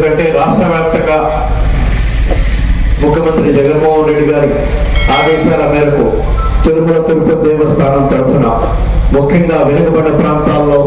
ఎందుకంటే రాష్ట్ర వ్యాప్తంగా ముఖ్యమంత్రి జగన్మోహన్ రెడ్డి గారి ఆదేశాల మేరకు తిరుమల తిరుపతి దేవస్థానం తరఫున ముఖ్యంగా వెనుకబడిన ప్రాంతాల్లో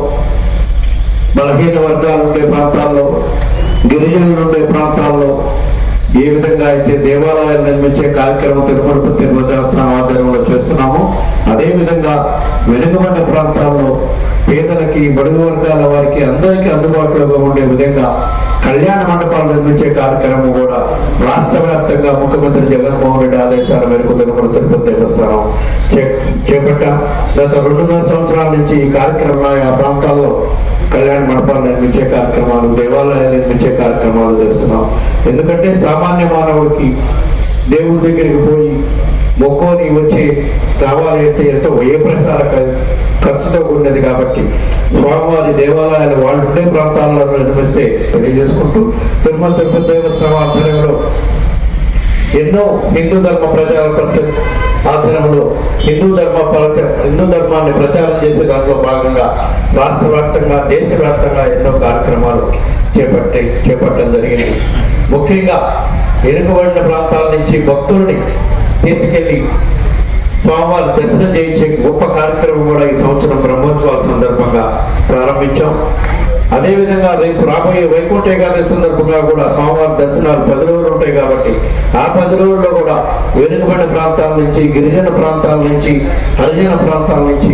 బలహీన వర్గాలు ఉండే ప్రాంతాల్లో గిరిజనులు ఉండే ప్రాంతాల్లో ఏ విధంగా అయితే దేవాలయాలు నిర్మించే కార్యక్రమం తిరుమల తిరుమల దేవస్థానం ఆధ్వర్యంలో చేస్తున్నామో అదే విధంగా వెనుకబడిన ప్రాంతాల్లో పేదలకి బడుగు వర్గాల వారికి అందరికీ అందుబాటులోగా ఉండే విధంగా కళ్యాణ మండపాలు నిర్మించే కార్యక్రమం కూడా రాష్ట్ర వ్యాప్తంగా ముఖ్యమంత్రి జగన్మోహన్ రెడ్డి ఆదేశాల మేరకు తిరుమల తిరుపతి దేవస్థానం చే- చేపట్టాం గత రెండున్నర సంవత్సరాల నుంచి ఈ కార్యక్రమాలు ఆ ప్రాంతాల్లో కళ్యాణ మండపాలు నిర్మించే కార్యక్రమాలు దేవాలయాలు నిర్మించే కార్యక్రమాలు చేస్తున్నాం ఎందుకంటే సామాన్య మానవుడికి దేవుడి దగ్గరికి పోయి మొక్కోని వచ్చి రావాలి అంటే ఎంతో వ్యయ ప్రసార ఖ- ఖర్చుతో కూడినది కాబట్టి స్వామివారి దేవాలయాలు వాళ్ళు ఉండే ప్రాంతాల్లో నిర్మిస్తే తెలియజేసుకుంటూ తిరుమల తిరుపతి దేవస్థానం ఆధ్వర్యంలో ఎన్నో హిందూ ధర్మ ప్రచార పరిషత్ ఆధ్వర్యంలో హిందూ ధర్మ ప్రచ- హిందూ ధర్మాన్ని ప్రచారం చేసే దాంట్లో భాగంగా రాష్ట్ర వ్యాప్తంగా దేశవ్యాప్తంగా ఎన్నో కార్యక్రమాలు చేపట్టి చేపట్టడం జరిగింది ముఖ్యంగా వెనుకబడిన ప్రాంతాల నుంచి భక్తుల్ని తీసుకెళ్లి స్వామివారి దర్శనం చేయించే గొప్ప కార్యక్రమం కూడా ఈ సంవత్సరం బ్రహ్మోత్సవాల సందర్భంగా ప్రారంభించాం అదేవిధంగా రేపు రాబోయే వైకుంఠ ఏకాదశి సందర్భంగా కూడా స్వామివారి దర్శనాలు పది రోజులు ఉంటాయి కాబట్టి ఆ పది రోజుల్లో కూడా వెనుకబడిన ప్రాంతాల నుంచి గిరిజన ప్రాంతాల నుంచి హరిజన ప్రాంతాల నుంచి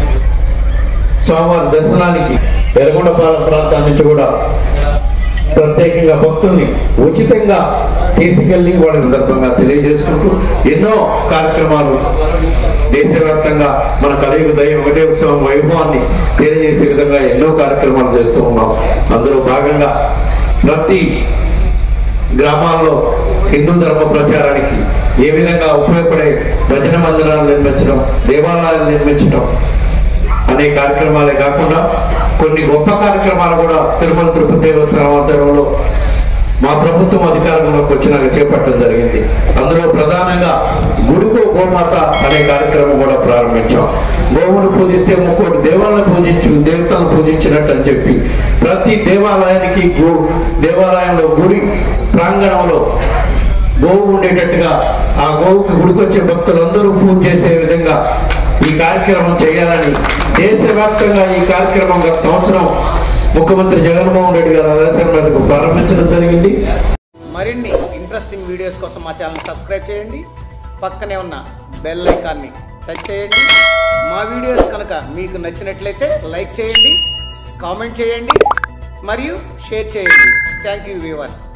స్వామివారి దర్శనానికి ఎర్రగొండపాలెం ప్రాంతాల నుంచి కూడా ప్రత్యేకంగా భక్తుల్ని ఉచితంగా తీసుకెళ్లి వాళ్ళ సందర్భంగా తెలియజేసుకుంటూ ఎన్నో కార్యక్రమాలు దేశవ్యాప్తంగా మన కలియుగ దైవ వెంకటేశ్వర వైభవాన్ని తెలియజేసే విధంగా ఎన్నో కార్యక్రమాలు చేస్తూ ఉన్నాం అందులో భాగంగా ప్రతి గ్రామాల్లో హిందూ ధర్మ ప్రచారానికి ఏ విధంగా ఉపయోగపడే భజన మందిరాలు నిర్మించడం దేవాలయాలు నిర్మించడం అనే కార్యక్రమాలే కాకుండా కొన్ని గొప్ప కార్యక్రమాలు కూడా తిరుమల తిరుపతి దేవస్థానం ఆధ్వర్యంలో మా ప్రభుత్వం అధికారంలోకి వచ్చినాక చేపట్టడం జరిగింది అందులో ప్రధానంగా గుడికో గోమాత అనే కార్యక్రమం కూడా ప్రారంభించాం గోవును పూజిస్తే ముక్కోటి దేవాలను పూజించు దేవతలను పూజించినట్టు అని చెప్పి ప్రతి దేవాలయానికి గో దేవాలయంలో గుడి ప్రాంగణంలో గోవు ఉండేటట్టుగా ఆ గోవుకి గుడికొచ్చే భక్తులందరూ పూజ చేసే విధంగా ఈ కార్యక్రమం చేయాలని దేశవ్యాప్తంగా ఈ కార్యక్రమం గత సంవత్సరం ముఖ్యమంత్రి జగన్మోహన్ రెడ్డి గారి ఆదేశాల మేరకు ప్రారంభించడం జరిగింది మరిన్ని ఇంట్రెస్టింగ్ వీడియోస్ కోసం మా ఛానల్ సబ్స్క్రైబ్ చేయండి పక్కనే ఉన్న బెల్ ఐకాన్ని టచ్ చేయండి మా వీడియోస్ కనుక మీకు నచ్చినట్లయితే లైక్ చేయండి కామెంట్ చేయండి మరియు షేర్ చేయండి థ్యాంక్ యూ వ్యూవర్స్